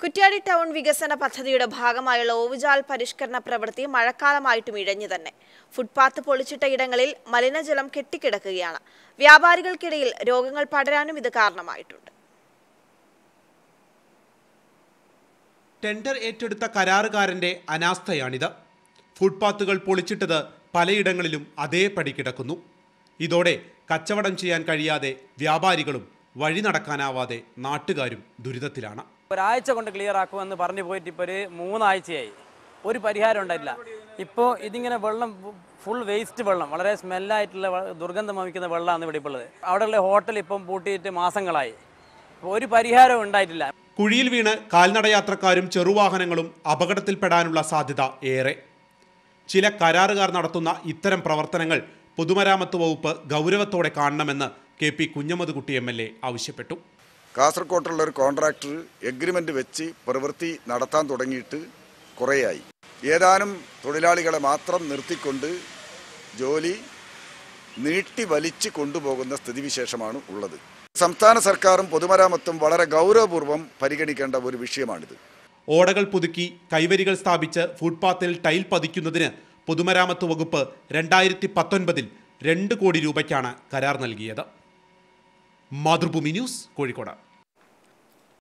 Kuttiadi town വികസന പദ്ധതിയുടെ ഭാഗമായുള്ള ഓവുചാൽ പരിഷ്കരണ പ്രവൃത്തി മഴക്കാലമായിട്ടും ഇഴഞ്ഞു തന്നെ ഫുട്പാത്ത് പൊളിച്ചിട്ട ഇടങ്ങളിൽ മലിനജലം കെട്ടിക്കിടക്കുകയാണ് വ്യാപാരികൾക്കിടയിൽ രോഗങ്ങൾ പടരാനും ഇത് കാരണമായിട്ടുണ്ട് ടെൻഡർ ഏറ്റെടുത്ത കരാറുകാരന്റെ അനാസ്ഥയാണിത് ഫുട്പാത്തുകൾ പൊളിച്ചിട്ടത് പലയിടങ്ങളിലും അതേപടി കിടക്കുന്നു ഇതോടെ കച്ചവടം ചെയ്യാൻ കഴിയാതെ വ്യാപാരികളും വഴി നടക്കാനാവാതെ നാട്ടുകാരും ദുരിതത്തിലാണ് ഒരാഴ്ച കൊണ്ട് ക്ലിയർ ആക്കുമെന്ന് പറഞ്ഞു പോയിട്ട് ഇപ്പോൾ ഒരു മൂന്നാഴ്ചയായി ഒരു പരിഹാരം ഉണ്ടായില്ല ഇപ്പോൾ ഇതിങ്ങനെ വെള്ളം ഫുൾ വേസ്റ്റ് വെള്ളം വളരെ സ്മെല്ലായിട്ടുള്ള വ- ദുർഗന്ധം വമിക്കുന്ന വെള്ളമാണ് ഇവിടെ ഇപ്പോൾ ഉള്ളത് അവിടെയുള്ള ഹോട്ടൽ ഇപ്പം പൂട്ടിയിട്ട് മാസങ്ങളായി ഇപ്പോൾ ഒരു പരിഹാരവും ഉണ്ടായിട്ടില്ല കുഴിയിൽ വീണ് കാൽനടയാത്രക്കാരും ചെറുവാഹനങ്ങളും അപകടത്തിൽപ്പെടാനുള്ള സാധ്യത ഏറെ ചില കരാറുകാർ നടത്തുന്ന ഇത്തരം പ്രവർത്തനങ്ങൾ പൊതുമരാമത്ത് വകുപ്പ് ഗൗരവത്തോടെ കാണണമെന്ന് K P Kunhammadkutty M L A ആവശ്യപ്പെട്ടു കാസർകോട്ടുള്ള ഒരു കോൺട്രാക്ടർ എഗ്രിമെൻ്റ് വെച്ച് പ്രവൃത്തി നടത്താൻ തുടങ്ങിയിട്ട് കുറേയായി ഏതാനും തൊഴിലാളികളെ മാത്രം നിർത്തിക്കൊണ്ട് ജോലി നീട്ടി വലിച്ച് കൊണ്ടുപോകുന്ന സ്ഥിതിവിശേഷമാണ് ഉള്ളത് സംസ്ഥാന സർക്കാരും പൊതുമരാമത്തും വളരെ ഗൗരവപൂർവ്വം പരിഗണിക്കേണ്ട ഒരു വിഷയമാണിത് ഓടകൾ പുതുക്കി കൈവരികൾ സ്ഥാപിച്ച് ഫുട്പാത്തിൽ ടൈൽ പതിക്കുന്നതിന് പൊതുമരാമത്ത് വകുപ്പ് രണ്ടായിരത്തി പത്തൊൻപതിൽ രണ്ട് കോടി രൂപയ്ക്കാണ് കരാർ നൽകിയത് മാതൃഭൂമി ന്യൂസ് കോഴിക്കോട്